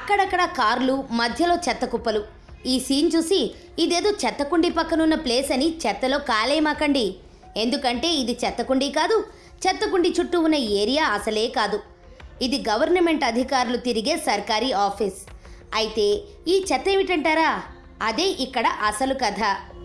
అక్కడక్కడ కార్లు మధ్యలో చెత్త కుప్పలు ఈ సీన్ చూసి ఇదేదో చెత్తకుండి పక్కనున్న ప్లేస్ అని చెత్తలో కాలేమాకండి ఎందుకంటే ఇది చెత్తకుండి కాదు చెత్తకుండి చుట్టూ ఉన్న ఏరియా అసలే కాదు ఇది గవర్నమెంట్ అధికారులు తిరిగే సర్కారీ ఆఫీస్ అయితే ఈ చెత్త ఏమిటంటారా అదే ఇక్కడ అసలు కథ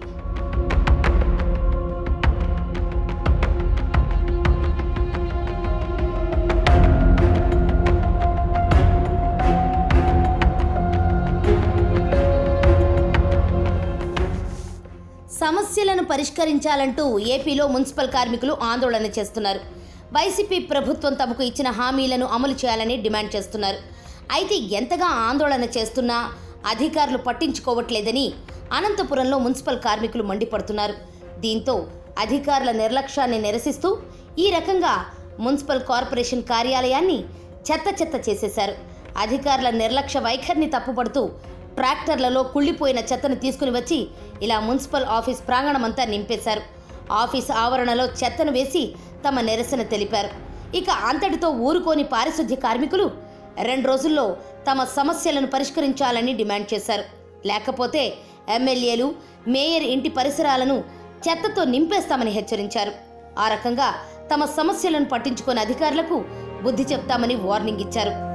సమస్యలను పరిష్కరించాలంటూ ఏపీలో మున్సిపల్ కార్మికులు ఆందోళన చేస్తున్నారు వైసీపీ ప్రభుత్వం తమకు ఇచ్చిన హామీలను అమలు చేయాలని డిమాండ్ చేస్తున్నారు అయితే ఎంతగా ఆందోళన చేస్తున్నా అధికారులు పట్టించుకోవట్లేదని అనంతపురంలో మున్సిపల్ కార్మికులు మండిపడుతున్నారు దీంతో అధికారుల నిర్లక్ష్యాన్ని నిరసిస్తూ ఈ రకంగా మున్సిపల్ కార్పొరేషన్ కార్యాలయాన్ని చెత్త చెత్త చేసేశారు అధికారుల నిర్లక్ష్య వైఖరిని తప్పుపడుతూ ట్రాక్టర్లలో కుళ్ళిపోయిన చెత్తను తీసుకుని వచ్చి ఇలా మున్సిపల్ ఆఫీస్ ప్రాంగణమంతా నింపేశారు ఆఫీస్ ఆవరణలో చెత్తను వేసి తమ నిరసన తెలిపారు ఇక అంతటితో ఊరుకోని పారిశుద్ధ్య కార్మికులు రెండు రోజుల్లో తమ సమస్యలను పరిష్కరించాలని డిమాండ్ చేశారు లేకపోతే ఎమ్మెల్యేలు మేయర్ ఇంటి పరిసరాలను చెత్తతో నింపేస్తామని హెచ్చరించారు ఆ రకంగా తమ సమస్యలను పట్టించుకుని అధికారులకు బుద్ధి చెప్తామని వార్నింగ్ ఇచ్చారు